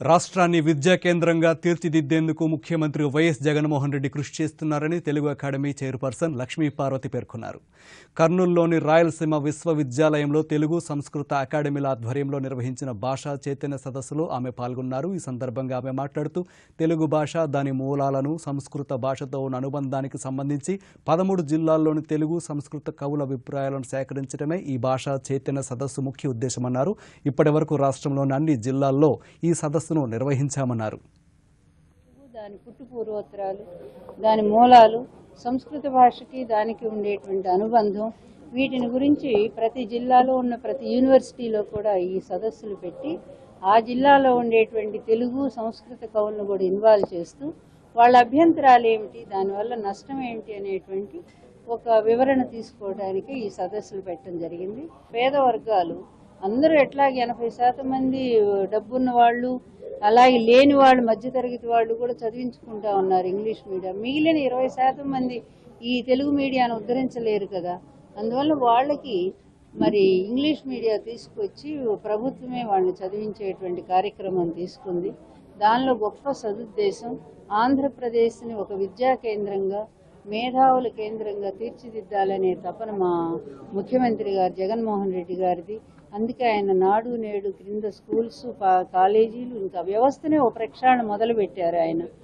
రాష్ట్రాన్ని విద్యా కేంద్రంగా తీర్చిదిద్దేందుకు ముఖ్యమంత్రి వైఎస్ జగన్మోహన్ రెడ్డి కృషి చేస్తున్నారని తెలుగు అకాడమీ చైర్పర్సన్ లక్ష్మీ పార్వతి పేర్కొన్నారు కర్నూలులోని రాయలసీమ విశ్వవిద్యాలయంలో తెలుగు సంస్కృత అకాడమీల ఆధ్వర్యంలో నిర్వహించిన భాషా చైతన్య సదస్సులో ఆమె పాల్గొన్నారు ఈ సందర్భంగా ఆమె మాట్లాడుతూ తెలుగు భాష దాని మూలాలను సంస్కృత భాషతో ఉన్న అనుబంధానికి సంబంధించి పదమూడు జిల్లాల్లోని తెలుగు సంస్కృత కవుల అభిప్రాయాలను సేకరించడమే ఈ భాషా చైతన్య సదస్సు ముఖ్య ఉద్దేశమన్నారు ఇప్పటి వరకు రాష్ట్రంలోని అన్ని జిల్లాల్లో ఈ సదస్సును నిర్వహించామన్నారు దాని పుట్టు పూర్వోత్తరాలు దాని మూలాలు సంస్కృత భాషకి దానికి ఉండేటువంటి అనుబంధం వీటిని గురించి ప్రతి జిల్లాలో ఉన్న ప్రతి యూనివర్సిటీలో కూడా ఈ సదస్సులు పెట్టి ఆ జిల్లాలో ఉండేటువంటి తెలుగు సంస్కృత కవులను కూడా ఇన్వాల్వ్ చేస్తూ వాళ్ళ అభ్యంతరాలు ఏమిటి దానివల్ల నష్టం ఏమిటి అనేటువంటి ఒక వివరణ తీసుకోవడానికి ఈ సదస్సులు పెట్టడం జరిగింది పేద వర్గాలు అందరూ ఎట్లాగే ఎనభై శాతం మంది డబ్బున్న వాళ్ళు అలాగే లేని వాళ్ళు మధ్యతరగతి వాళ్ళు కూడా చదివించుకుంటా ఉన్నారు ఇంగ్లీష్ మీడియం మిగిలిన ఇరవై శాతం మంది ఈ తెలుగు మీడియాను ఉద్ధరించలేరు కదా అందువల్ల వాళ్ళకి మరి ఇంగ్లీష్ మీడియా తీసుకొచ్చి ప్రభుత్వమే వాళ్ళని చదివించేటువంటి కార్యక్రమం తీసుకుంది దానిలో గొప్ప సదుద్దేశం ఆంధ్రప్రదేశ్ని ఒక విద్యా కేంద్రంగా మేధావుల కేంద్రంగా తీర్చిదిద్దాలనే తపన మా ముఖ్యమంత్రి గారు జగన్మోహన్ రెడ్డి గారిది అందుకే ఆయన నాడు నేడు క్రింద స్కూల్స్ పా- కాలేజీలు ఇంకా వ్యవస్థనే ఓ ప్రక్షాళన మొదలు పెట్టారు ఆయన